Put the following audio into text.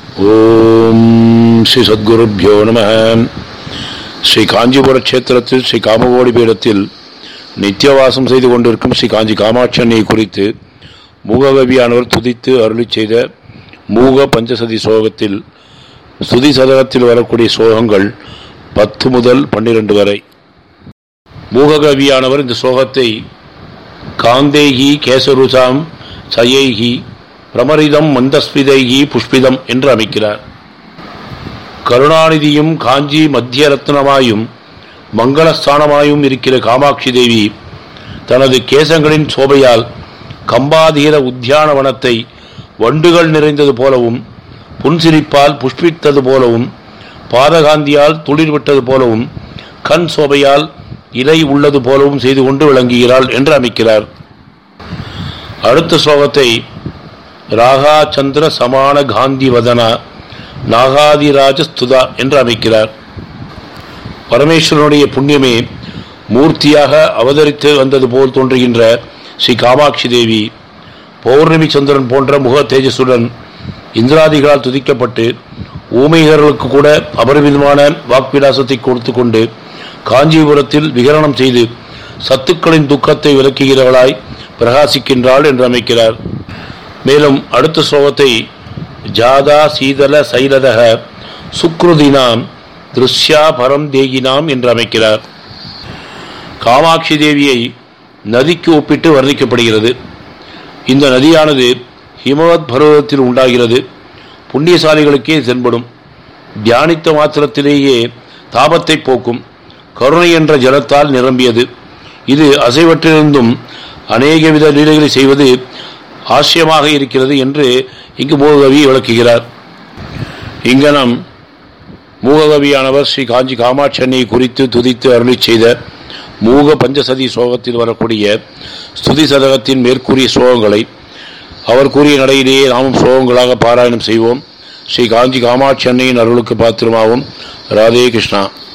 ஓம் ஸ்ரீ சத்குருப்பியோ நம ஸ்ரீ காஞ்சிபுர கஷேத்திரத்தில் ஸ்ரீ காமகோடி பீடத்தில் நித்தியவாசம் செய்து கொண்டிருக்கும் ஸ்ரீ காஞ்சி காமாட்சன்னை குறித்து மூககவியானவர் துதித்து அருளி செய்த மூக பஞ்சசதி சோகத்தில் ஸ்துதி சதகத்தில் வரக்கூடிய சோகங்கள் பத்து முதல் பன்னிரண்டு வரை மூககவியானவர் இந்த சோகத்தை காந்தேகி கேசருசாம் சயைகி பிரமரிதம் மந்தஸ்மிதைகி புஷ்பிதம் என்று அமைக்கிறார் கருணாநிதியும் காஞ்சி மத்திய ரத்னமாயும் மங்களஸ்தானமாயும் இருக்கிற காமாட்சி தேவி தனது கேசங்களின் சோபையால் கம்பாதீர உத்தியானவனத்தை வண்டுகள் நிறைந்தது போலவும் புன்சிரிப்பால் புஷ்பித்தது போலவும் பாதகாந்தியால் துளிர் விட்டது போலவும் கண் சோபையால் இலை உள்ளது போலவும் செய்து கொண்டு விளங்குகிறாள் என்று அமைக்கிறார் அடுத்த ஸ்லோகத்தை ராகா சந்திர சமான காந்தி வதனா நாகாதிராஜ ஸ்துதா என்று அமைக்கிறார் பரமேஸ்வரனுடைய புண்ணியமே மூர்த்தியாக அவதரித்து வந்தது போல் தோன்றுகின்ற ஸ்ரீ காமாட்சி தேவி பௌர்ணமி சந்திரன் போன்ற முக தேஜஸுடன் இந்திராதிகளால் துதிக்கப்பட்டு ஊமைகர்களுக்கு கூட அபரிமிதமான வாக்விலாசத்தை கொடுத்து கொண்டு காஞ்சிபுரத்தில் விகரணம் செய்து சத்துக்களின் துக்கத்தை விளக்குகிறவளாய் பிரகாசிக்கின்றாள் என்று அமைக்கிறார் மேலும் அடுத்த ஸ்லோகத்தை ஜாதா சீதல சைலதக சுக்ருதினாம் திருஷ்யா பரம் தேகினாம் என்று அமைக்கிறார் காமாட்சி தேவியை நதிக்கு ஒப்பிட்டு வர்ணிக்கப்படுகிறது இந்த நதியானது ஹிமவத் பருவத்தில் உண்டாகிறது புண்ணியசாலிகளுக்கே தென்படும் தியானித்த மாத்திரத்திலேயே தாபத்தை போக்கும் கருணை என்ற ஜலத்தால் நிரம்பியது இது அசைவற்றிருந்தும் அநேகவித லீலைகளை செய்வது ஆசியமாக இருக்கிறது என்று இங்கு மூககவி விளக்குகிறார் இங்கனம் மூககவியானவர் ஸ்ரீ காஞ்சி காமாட்சன்னை குறித்து துதித்து அருளி செய்த மூக பஞ்சசதி சோகத்தில் வரக்கூடிய ஸ்துதி சதகத்தின் மேற்கூறிய சோகங்களை அவர் கூறிய நடையிலேயே நாமும் சோகங்களாக பாராயணம் செய்வோம் ஸ்ரீ காஞ்சி காமாட்சி அன்னையின் அருளுக்கு பாத்திரமாகும் ராதே கிருஷ்ணா